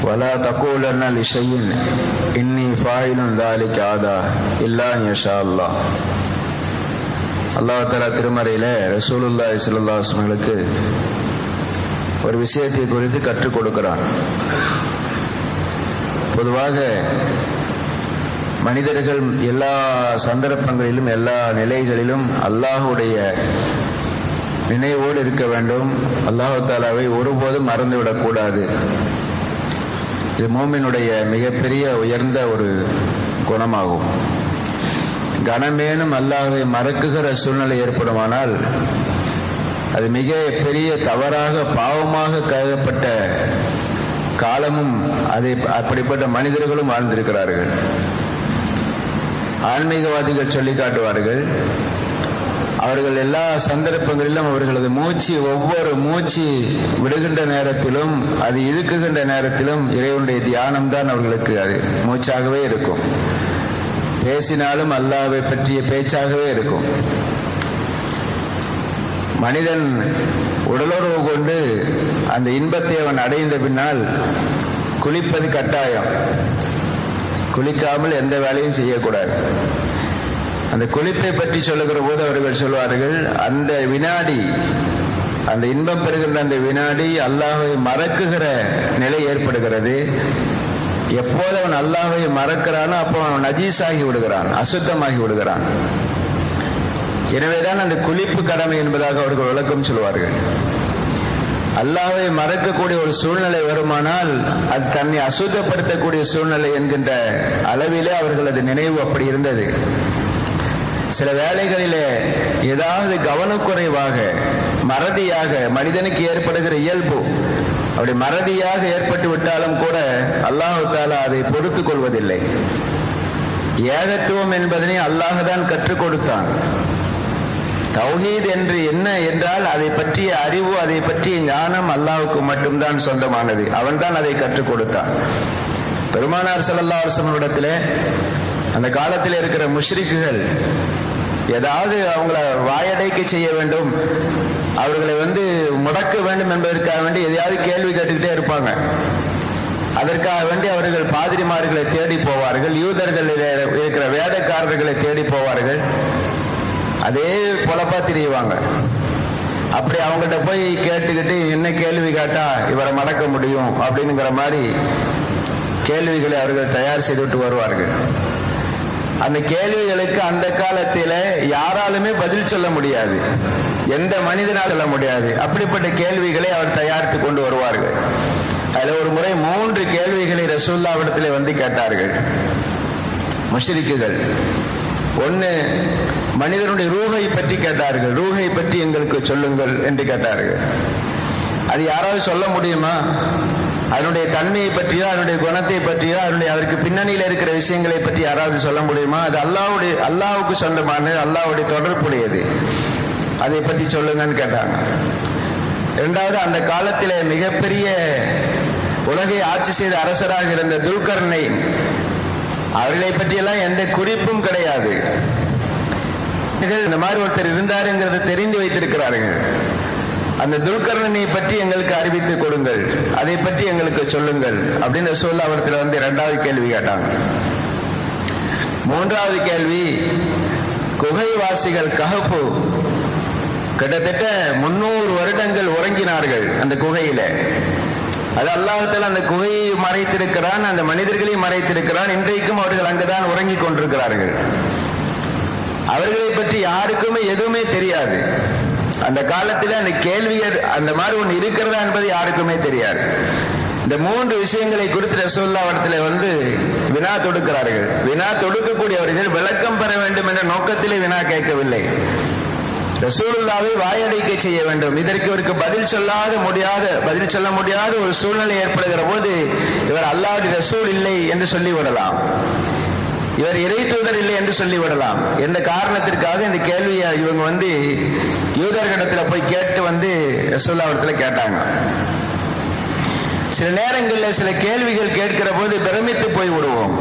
ولا تقولن لشيء إني فاعل ذلك عادا إلا أن يشاء الله அல்லாஹ் தலா திருமறையில ரசூலுல்லாஹி ஸல்லல்லாஹு அலைஹி வஸல்லுக்கு ஒரு விஷயத்தை குறித்து கற்றுக் கொடுக்கிறான் பொதுவாக மனிதர்கள் எல்லா சந்தர்ப்பங்களிலும் எல்லா நிலைகளிலும் அல்லாஹுடைய நினைவோடு இருக்க வேண்டும் அல்லாஹு தாலாவை ஒருபோதும் மறந்துவிடக்கூடாது இது மோமினுடைய மிகப்பெரிய உயர்ந்த ஒரு குணமாகும் கனமேனும் அல்லாஹை மறக்குகிற சூழ்நிலை ஏற்படுமானால் அது மிக பெரிய தவறாக பாவமாக கருதப்பட்ட காலமும் அதை அப்படிப்பட்ட மனிதர்களும் வாழ்ந்திருக்கிறார்கள் ஆன்மீகவாதிகள் சொல்லி காட்டுவார்கள் அவர்கள் எல்லா சந்தர்ப்பங்களிலும் அவர்களது மூச்சு ஒவ்வொரு மூச்சு விடுகின்ற நேரத்திலும் அது இழுக்குகின்ற நேரத்திலும் இறைவனுடைய தியானம் தான் அவர்களுக்கு அது மூச்சாகவே இருக்கும் பேசினாலும் அல்லாவை பற்றிய பேச்சாகவே இருக்கும் மனிதன் உடலுறவு கொண்டு அந்த இன்பத்தை அவன் அடைந்த பின்னால் குளிப்பது கட்டாயம் குளிக்காமல் எந்த வேலையும் செய்யக்கூடாது அந்த குளிப்பை பற்றி சொல்லுகிற போது அவர்கள் சொல்வார்கள் அந்த வினாடி அந்த இன்பம் பெறுகின்ற அந்த வினாடி அல்லாஹை மறக்குகிற நிலை ஏற்படுகிறது எப்போது அவன் அல்லாஹை மறக்கிறானோ அப்போ அவன் நஜீஸாகி விடுகிறான் அசுத்தமாகி விடுகிறான் எனவேதான் அந்த குளிப்பு கடமை என்பதாக அவர்கள் விளக்கம் சொல்வார்கள் அல்லாவை மறக்கக்கூடிய ஒரு சூழ்நிலை வருமானால் அது தன்னை அசுத்தப்படுத்தக்கூடிய சூழ்நிலை என்கின்ற அளவிலே அவர்களது நினைவு அப்படி இருந்தது சில வேலைகளிலே ஏதாவது கவனக்குறைவாக மறதியாக மனிதனுக்கு ஏற்படுகிற இயல்பு அப்படி மறதியாக ஏற்பட்டு விட்டாலும் கூட அல்லாஹு தாலா அதை பொறுத்துக் கொள்வதில்லை ஏகத்துவம் என்பதனை அல்லாஹுதான் கற்றுக் கொடுத்தான் தௌஹீத் என்று என்ன என்றால் அதை பற்றிய அறிவு அதை பற்றிய ஞானம் அல்லாவுக்கு மட்டும்தான் சொந்தமானது அவன்தான் அதை கற்றுக் கொடுத்தான் பெருமானார் சல்லல்லா அரசனிடத்தில் அந்த காலத்தில் இருக்கிற முஷ்ரிக்குகள் ஏதாவது அவங்கள வாயடைக்க செய்ய வேண்டும் அவர்களை வந்து முடக்க வேண்டும் என்பதற்காக வேண்டி எதையாவது கேள்வி கேட்டுக்கிட்டே இருப்பாங்க அதற்காக வேண்டி அவர்கள் பாதிரிமார்களை தேடி போவார்கள் யூதர்கள் இருக்கிற வேதக்காரர்களை தேடி போவார்கள் அதே பொழப்பா திரியுவாங்க அப்படி அவங்ககிட்ட போய் கேட்டுக்கிட்டு என்ன கேள்வி கேட்டா இவரை மடக்க முடியும் அப்படிங்கிற மாதிரி கேள்விகளை அவர்கள் தயார் செய்துவிட்டு வருவார்கள் அந்த கேள்விகளுக்கு அந்த காலத்தில் யாராலுமே பதில் சொல்ல முடியாது எந்த மனிதனால் சொல்ல முடியாது அப்படிப்பட்ட கேள்விகளை அவர் தயாரித்து கொண்டு வருவார்கள் அதுல ஒரு முறை மூன்று கேள்விகளை ரசூல்லாவிடத்தில் வந்து கேட்டார்கள் முஷ்ரிக்குகள் ஒன்னு மனிதனுடைய ரூகை பற்றி கேட்டார்கள் ரூகை பற்றி எங்களுக்கு சொல்லுங்கள் என்று கேட்டார்கள் அது யாராவது சொல்ல முடியுமா அதனுடைய தன்மையை பற்றியோ அதனுடைய குணத்தை பற்றியோ அதனுடைய அதற்கு பின்னணியில் இருக்கிற விஷயங்களை பற்றி யாராவது சொல்ல முடியுமா அது அல்லாவுடைய அல்லாவுக்கு சொந்தமானது அல்லாவுடைய தொடர்புடையது அதை பற்றி சொல்லுங்கன்னு கேட்டாங்க இரண்டாவது அந்த காலத்திலே மிகப்பெரிய உலகை ஆட்சி செய்த அரசராக இருந்த துல்கர்னை அவர்களை பற்றியெல்லாம் எந்த குறிப்பும் கிடையாது இந்த மாதிரி ஒருத்தர் இருந்தாருங்கிறத தெரிந்து வைத்திருக்கிறார்கள் அந்த துல்கர்ணனை பற்றி எங்களுக்கு அறிவித்து கொடுங்கள் அதை பற்றி எங்களுக்கு சொல்லுங்கள் அப்படின்னு சொல்ல அவரத்தில் வந்து இரண்டாவது கேள்வி கேட்டாங்க மூன்றாவது கேள்வி குகைவாசிகள் கஹப்பு கிட்டத்தட்ட முன்னூறு வருடங்கள் உறங்கினார்கள் அந்த குகையில அது அல்லாஹத்தில் அந்த குகையை மறைத்திருக்கிறான் அந்த மனிதர்களையும் மறைத்திருக்கிறான் இன்றைக்கும் அவர்கள் அங்குதான் உறங்கிக் கொண்டிருக்கிறார்கள் அவர்களை பற்றி யாருக்குமே எதுவுமே தெரியாது அந்த காலத்தில் அந்த கேள்விகள் அந்த மாதிரி ஒன்று இருக்கிறதா என்பது யாருக்குமே தெரியாது இந்த மூன்று விஷயங்களை குறித்து ரசோல்லா இடத்துல வந்து வினா தொடுக்கிறார்கள் வினா தொடுக்கக்கூடியவர்கள் விளக்கம் பெற வேண்டும் என்ற நோக்கத்திலே வினா கேட்கவில்லை ரசூலுல்லாவை வாயடைக்க செய்ய வேண்டும் இதற்கு இவருக்கு பதில் சொல்லாத முடியாத பதில் சொல்ல முடியாத ஒரு சூழ்நிலை ஏற்படுகிற போது இவர் அல்லாடி ரசூல் இல்லை என்று சொல்லி விடலாம் இவர் இறை தூதர் இல்லை என்று சொல்லிவிடலாம் எந்த காரணத்திற்காக இந்த கேள்வியை இவங்க வந்து யூதர்களிடத்துல போய் கேட்டு வந்து ரசூல்லாவிடத்துல கேட்டாங்க சில நேரங்களில் சில கேள்விகள் கேட்கிற போது பிரமித்து போய் விடுவோம்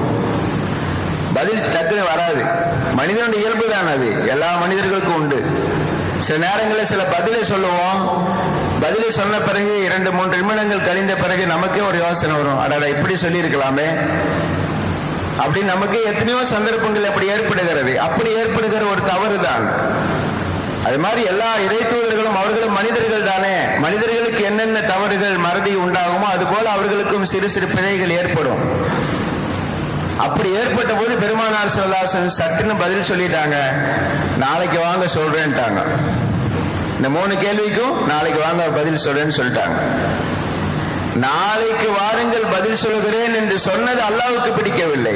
பதில் டக்குன்னு வராது மனிதனுடைய இயல்பு தான் அது எல்லா மனிதர்களுக்கும் உண்டு சில நேரங்களில் சில பதிலை சொல்லுவோம் பதிலை சொன்ன பிறகு இரண்டு மூன்று நிமிடங்கள் கழிந்த பிறகு நமக்கே ஒரு யோசனை வரும் அடடா இப்படி சொல்லியிருக்கலாமே அப்படி நமக்கு எத்தனையோ சந்தர்ப்பங்கள் அப்படி ஏற்படுகிறது அப்படி ஏற்படுகிற ஒரு தவறு தான் அது மாதிரி எல்லா இறைத்தூதர்களும் அவர்களும் மனிதர்கள் தானே மனிதர்களுக்கு என்னென்ன தவறுகள் மறதி உண்டாகுமோ அது போல அவர்களுக்கும் சிறு சிறு பிழைகள் ஏற்படும் அப்படி ஏற்பட்ட போது பெருமானார் சொல்லாசன் சட்டுன்னு பதில் சொல்லிட்டாங்க நாளைக்கு வாங்க சொல்றேன்ட்டாங்க இந்த மூணு கேள்விக்கும் நாளைக்கு வாங்க பதில் சொல்றேன்னு சொல்லிட்டாங்க நாளைக்கு வாருங்கள் பதில் சொல்கிறேன் என்று சொன்னது அல்லாவுக்கு பிடிக்கவில்லை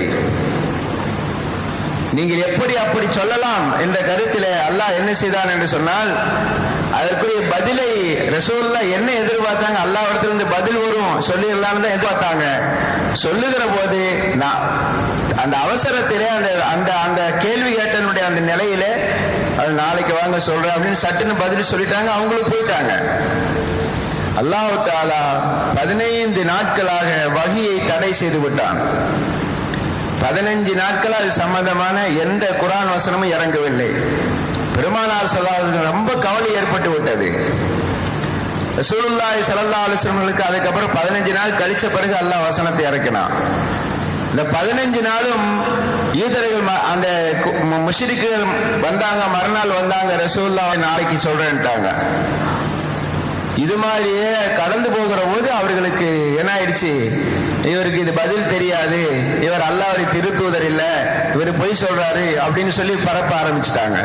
நீங்கள் எப்படி அப்படி சொல்லலாம் என்ற கருத்திலே அல்லாஹ் என்ன செய்தான் என்று சொன்னால் அதற்குரிய பதிலை ரசூல்லா என்ன எதிர்பார்த்தாங்க அல்லாஹ் இடத்துல பதில் வரும் சொல்லிடலாம்னு தான் எதிர்பார்த்தாங்க சொல்லுகிற போது நான் அந்த அவசரத்திலே அந்த அந்த அந்த கேள்வி கேட்டனுடைய அந்த நிலையிலே அது நாளைக்கு வாங்க சொல்றேன் அப்படின்னு சட்டுன்னு பதில் சொல்லிட்டாங்க அவங்களும் போயிட்டாங்க அல்லாஹு தாலா பதினைந்து நாட்களாக வகியை தடை செய்து விட்டான் பதினஞ்சு நாட்கள் அது சம்பந்தமான எந்த குரான் வசனமும் இறங்கவில்லை பெருமானார் சொல்லாத ரொம்ப கவலை ஏற்பட்டு விட்டது ரசூலுல்லாஹி ஸல்லல்லாஹு அலைஹி வஸல்லம் அதுக்கப்புறம் பதினஞ்சு நாள் கழிச்ச பிறகு அல்லாஹ் வசனத்தை இறக்கினான் இந்த பதினஞ்சு நாளும் யூதர்கள் அந்த முஷிரிக்குகள் வந்தாங்க மறுநாள் வந்தாங்க ரசூல்லா நாளைக்கு சொல்றேன்ட்டாங்க இது மாதிரியே கடந்து போகிற போது அவர்களுக்கு என்ன ஆயிடுச்சு இவருக்கு இது பதில் தெரியாது இவர் அல்லாவுடைய திருத்தூதர் இல்ல இவர் பொய் சொல்றாரு அப்படின்னு சொல்லி பரப்ப ஆரம்பிச்சிட்டாங்க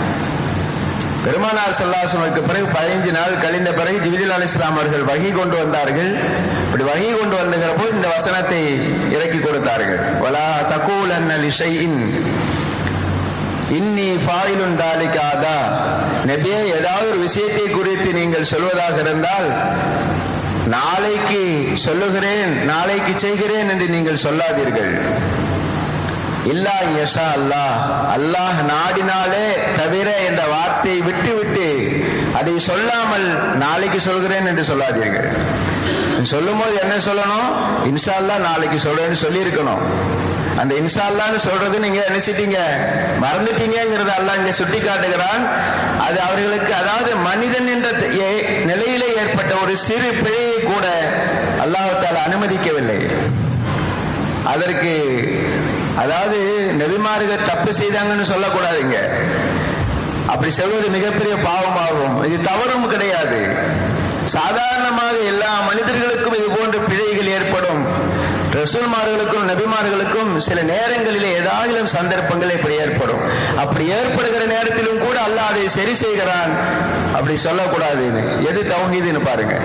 பெருமானார் சல்லாசனுக்கு பிறகு பதினைஞ்சு நாள் கழிந்த பிறகு ஜிபிலில் அலி இஸ்லாம் அவர்கள் வகி கொண்டு வந்தார்கள் இப்படி வகி கொண்டு வந்துகிற போது இந்த வசனத்தை இறக்கி கொடுத்தார்கள் வலா தகூல் அன்னல் இஷையின் இன்னி ஃபாயிலுன் தாலிக்காதா நபியே ஏதாவது ஒரு விஷயத்தை குறித்து நீங்கள் சொல்வதாக இருந்தால் நாளைக்கு சொல்லுகிறேன் நாளைக்கு செய்கிறேன் என்று நீங்கள் சொல்லாதீர்கள் இல்லா யஷா அல்லாஹ் அல்லாஹ் நாடினாலே தவிர என்ற வார்த்தையை விட்டு விட்டு அதை சொல்லாமல் நாளைக்கு சொல்கிறேன் என்று சொல்லாதீர்கள் சொல்லும் போது என்ன சொல்லணும் இன்ஷா அல்லா நாளைக்கு சொல்றேன்னு சொல்லியிருக்கணும் அந்த இன்சால்லான்னு சொல்றது நீங்க நினைச்சிட்டீங்க மறந்துட்டீங்கிறத அல்ல இங்க சுட்டி காட்டுகிறான் அது அவர்களுக்கு அதாவது மனிதன் என்ற நிலையிலே ஏற்பட்ட ஒரு சிறு பிழையை கூட அல்லாஹால அனுமதிக்கவில்லை அதற்கு அதாவது நெபிமார்கள் தப்பு செய்தாங்கன்னு சொல்லக்கூடாதுங்க அப்படி சொல்வது மிகப்பெரிய பாவமாகும் இது தவறும் கிடையாது சாதாரணமாக எல்லா மனிதர்களுக்கும் இது போன்ற பிழைகள் ஏற்படும் ரசூல்மார்களுக்கும் நபிமார்களுக்கும் சில நேரங்களிலே ஏதாவது சந்தர்ப்பங்கள் இப்படி ஏற்படும் அப்படி ஏற்படுகிற நேரத்திலும் கூட அல்லாஹ் அதை சரி செய்கிறான் அப்படி சொல்லக்கூடாதுன்னு எது தௌஹீதுன்னு பாருங்க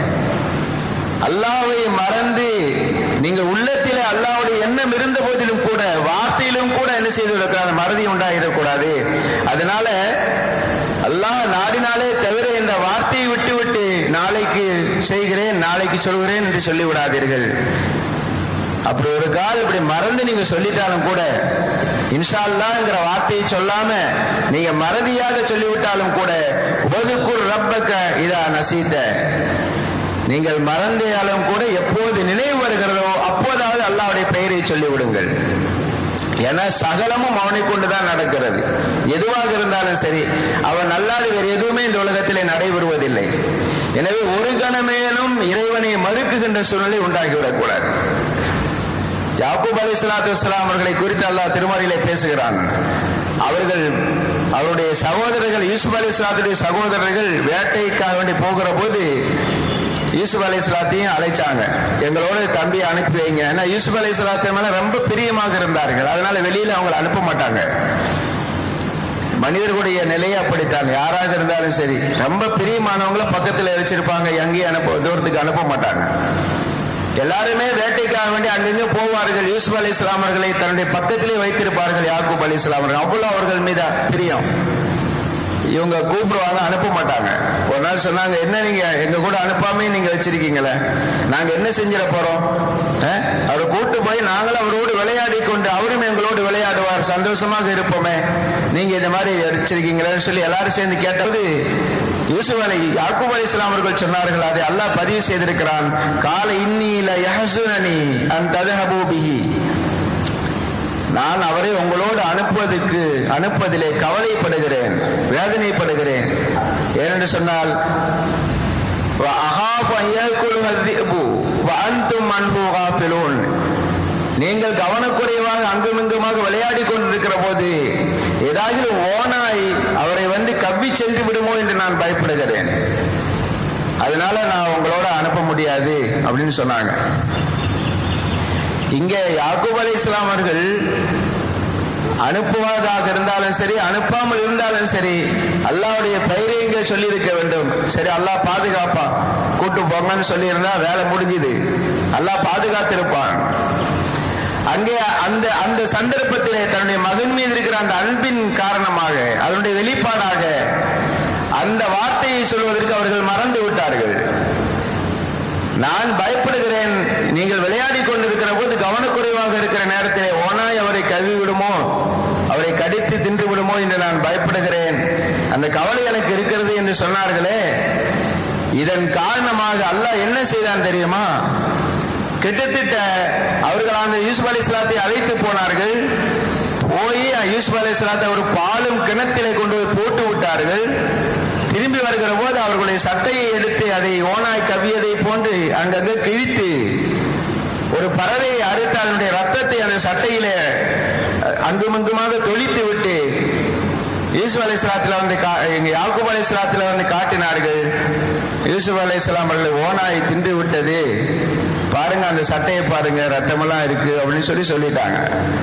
அல்லாவை மறந்து நீங்க உள்ளத்திலே அல்லாவுடைய எண்ணம் இருந்த போதிலும் கூட வார்த்தையிலும் கூட என்ன செய்து இருக்கிறார் மறதி உண்டாகிடக்கூடாது அதனால அல்லாஹ் நாடினாலே தவிர இந்த வார்த்தையை விட்டு விட்டு நாளைக்கு செய்கிறேன் நாளைக்கு சொல்கிறேன் என்று சொல்லி விடாதீர்கள் அப்படி ஒரு கால் இப்படி மறந்து நீங்க சொல்லிட்டாலும் கூட இன்ஷால்லாங்கிற வார்த்தையை சொல்லாம நீங்க மறதியாக சொல்லிவிட்டாலும் கூட உபதுக்குர் ரப்பக்க இதா நசீத்த நீங்கள் மறந்தாலும் கூட எப்போது நினைவு வருகிறதோ அப்போதாவது அல்லாவுடைய பெயரை சொல்லிவிடுங்கள் என சகலமும் அவனை கொண்டுதான் நடக்கிறது எதுவாக இருந்தாலும் சரி அவன் அல்லாது வேறு எதுவுமே இந்த உலகத்திலே நடைபெறுவதில்லை எனவே ஒரு கணமேனும் இறைவனை மறுக்குகின்ற சூழ்நிலை உண்டாகிவிடக்கூடாது யாக்கூப் அலி சலாத்து வலாம் அவர்களை குறித்து அல்லாஹ் திருமறையிலே பேசுகிறான் அவர்கள் அவருடைய சகோதரர்கள் யூசுப் அலி சலாத்துடைய சகோதரர்கள் வேட்டைக்காக வேண்டி போகிற போது யூசுப் அலி சலாத்தையும் அழைச்சாங்க எங்களோட தம்பியை அனுப்பி வைங்க ஏன்னா யூசுப் அலி சலாத்து மேல ரொம்ப பிரியமாக இருந்தார்கள் அதனால வெளியில அவங்களை அனுப்ப மாட்டாங்க மனிதர்களுடைய நிலையை அப்படித்தான் யாராக இருந்தாலும் சரி ரொம்ப பிரியமானவங்கள பக்கத்தில் வச்சிருப்பாங்க எங்கேயும் அனுப்ப தூரத்துக்கு அனுப்ப மாட்டாங்க எல்லாருமே வேட்டைக்காக வேண்டி அங்கங்க போவார்கள் யூசுப் அலி இஸ்லாமர்களை தன்னுடைய பக்கத்திலே வைத்திருப்பார்கள் யாக்கூப் அலி இஸ்லாமர்கள் அவ்வளவு அவர்கள் மீது பிரியம் இவங்க கூப்பிடுவாங்க அனுப்ப மாட்டாங்க ஒரு நாள் சொன்னாங்க என்ன நீங்க எங்க கூட அனுப்பாமே நீங்க வச்சிருக்கீங்களே நாங்க என்ன செஞ்சிட போறோம் அவரை கூட்டு போய் நாங்களும் அவரோடு விளையாடி கொண்டு அவரும் எங்களோடு விளையாடுவார் சந்தோஷமாக இருப்போமே நீங்க இந்த மாதிரி வச்சிருக்கீங்களேன்னு சொல்லி எல்லாரும் சேர்ந்து கேட்டது யூசுப் அலி யாக்கூப் அலி இஸ்லாம் அவர்கள் சொன்னார்கள் அதை அல்லாஹ் பதிவு செய்திருக்கிறான் கால இன்னில யஹசுனி அன் ததஹபூபிஹி நான் அவரை உங்களோடு அனுப்புவதற்கு அனுப்புவதிலே கவலைப்படுகிறேன் வேதனைப்படுகிறேன் ஏனென்று சொன்னால் وَأَخَافُ أَنْ يَأْكُلَهُ الذِّئْبُ وَأَنْتُمْ عَنْهُ غَافِلُونَ நீங்கள் கவனக்குறைவாக அங்குமிங்குமாக விளையாடி கொண்டிருக்கிற போது ஏதாவது ஓனாய் அவரை வந்து கவ்வி சென்று விடுமோ என்று நான் பயப்படுகிறேன் அதனால நான் உங்களோட அனுப்ப முடியாது அப்படின்னு சொன்னாங்க இங்க யாக்கூப் அலி இஸ்லாம் அவர்கள் அனுப்புவதாக இருந்தாலும் சரி அனுப்பாமல் இருந்தாலும் சரி அல்லாவுடைய பெயரை இங்க சொல்லி இருக்க வேண்டும் சரி அல்லாஹ் பாதுகாப்பா கூட்டு போங்கன்னு சொல்லி இருந்தா வேலை முடிஞ்சுது அல்லாஹ் பாதுகாத்திருப்பான் அங்கே அந்த அந்த சந்தர்ப்பத்திலே தன்னுடைய மகன் மீது இருக்கிற அந்த அன்பின் காரணமாக அதனுடைய வெளிப்பாடாக அந்த வார்த்தையை சொல்வதற்கு அவர்கள் மறந்து விட்டார்கள் நான் பயப்படுகிறேன் நீங்கள் விளையாடி கொண்டிருக்கிற போது கவனக்குறைவாக இருக்கிற நேரத்திலே ஓனாய் அவரை கழுவி விடுமோ அவரை கடித்து தின்று விடுமோ என்று நான் பயப்படுகிறேன் அந்த கவலை எனக்கு இருக்கிறது என்று சொன்னார்களே இதன் காரணமாக அல்லாஹ் என்ன செய்தான் தெரியுமா கிட்டத்தட்ட அவர்கள் அந்த யூசுப் அலி இஸ்லாத்தை அழைத்து போனார்கள் போய் யூசுப் அலி இஸ்லாத்தை ஒரு பாலும் கிணத்திலே கொண்டு போய் போட்டு விட்டார்கள் திரும்பி வருகிற போது அவர்களுடைய சட்டையை எடுத்து அதை ஓனாய் கவியதை போன்று அங்கங்க கிழித்து ஒரு பறவையை அறுத்து அதனுடைய ரத்தத்தை அந்த சட்டையிலே அங்குமங்குமாக தொளித்து விட்டு யூசுப் அலி இஸ்லாத்தில் வந்து எங்க யாக்கூப் அலி இஸ்லாத்தில் வந்து காட்டினார்கள் யூசுப் அலி இஸ்லாம் அவர்களை ஓனாய் தின்று விட்டது பாருங்க அந்த சட்டையை பாருங்க ரத்தமெல்லாம் இருக்கு அப்படின்னு சொல்லி சொல்லிட்டாங்க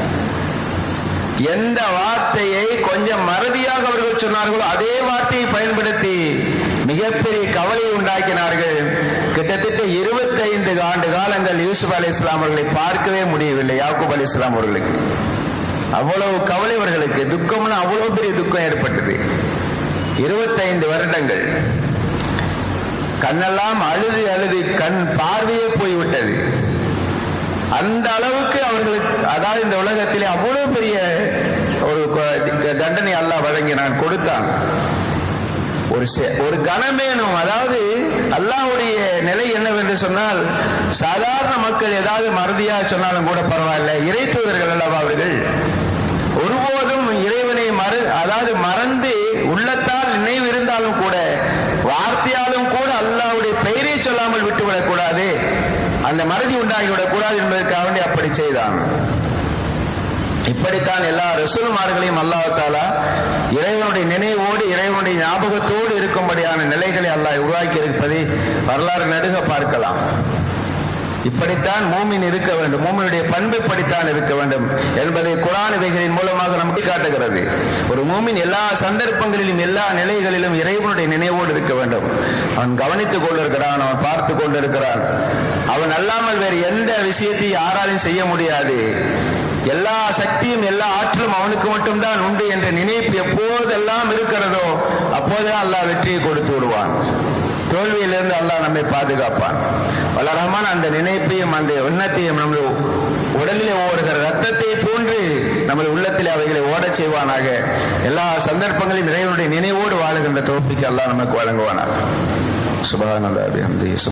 எந்த வார்த்தையை கொஞ்சம் மறதியாக அவர்கள் சொன்னார்களோ அதே வார்த்தையை பயன்படுத்தி மிகப்பெரிய கவலையை உண்டாக்கினார்கள் கிட்டத்தட்ட இருபத்தைந்து ஆண்டு காலங்கள் யூசுப் அலி இஸ்லாம் அவர்களை பார்க்கவே முடியவில்லை யாக்கூப் அலி இஸ்லாம் அவர்களுக்கு அவ்வளவு கவலை அவர்களுக்கு துக்கம்னு அவ்வளவு பெரிய துக்கம் ஏற்பட்டது இருபத்தைந்து வருடங்கள் கண்ணெல்லாம் அழுது அழுது கண் பார்வையே போய்விட்டது அந்த அளவுக்கு அவர்களுக்கு அதாவது இந்த உலகத்திலே அவ்வளவு பெரிய ஒரு தண்டனை அல்லாஹ் வழங்கினான் கொடுத்தான் ஒரு ஒரு கணமேனும் அதாவது அல்லாவுடைய நிலை என்னவென்று சொன்னால் சாதாரண மக்கள் ஏதாவது மறதியா சொன்னாலும் கூட பரவாயில்ல இறை தூதர்கள் அல்லவா அவர்கள் ஒருபோதும் இறைவனை மறு அதாவது மறந்து உள்ளத்தால் நினைவு இருந்தாலும் கூட வார்த்தையாலும் கூட அல்லாவுடைய பெயரை சொல்லாமல் விட்டுவிடக் கூடாது அந்த மறதி உண்டாகிவிடக் கூடாது என்பதற்காக வேண்டி அப்படி செய்தான் இப்படித்தான் எல்லா ரசூல்மார்களையும் அல்லாஹாலா இறைவனுடைய நினைவோடு இறைவனுடைய ஞாபகத்தோடு இருக்கும்படியான நிலைகளை அல்லாஹ் உருவாக்கி இருப்பதை வரலாறு நடுக பார்க்கலாம் இப்படித்தான் மூமின் இருக்க வேண்டும் மூமினுடைய பண்பு இப்படித்தான் இருக்க வேண்டும் என்பதை குரான் இவைகளின் மூலமாக நமக்கு காட்டுகிறது ஒரு மூமின் எல்லா சந்தர்ப்பங்களிலும் எல்லா நிலைகளிலும் இறைவனுடைய நினைவோடு இருக்க வேண்டும் அவன் கவனித்துக் கொண்டிருக்கிறான் அவன் பார்த்து கொண்டிருக்கிறான் அவன் அல்லாமல் வேறு எந்த விஷயத்தையும் யாராலும் செய்ய முடியாது எல்லா சக்தியும் எல்லா ஆற்றலும் அவனுக்கு மட்டும்தான் உண்டு என்ற நினைப்பு எப்போதெல்லாம் இருக்கிறதோ அப்போதுதான் அல்லாஹ் வெற்றியை கொடுத்து விடுவான் தோல்வியிலிருந்து அல்லாஹ் நம்மை பாதுகாப்பான் வளரமான அந்த நினைப்பையும் அந்த எண்ணத்தையும் நம்முடைய உடலிலே ஓடுகிற ரத்தத்தை போன்று நம்முடைய உள்ளத்திலே அவைகளை ஓடச் செய்வானாக எல்லா சந்தர்ப்பங்களையும் இறைவனுடைய நினைவோடு வாழுகின்ற தோப்பிக்கு அல்லாஹ் நமக்கு வழங்குவானாக சுபகானந்தா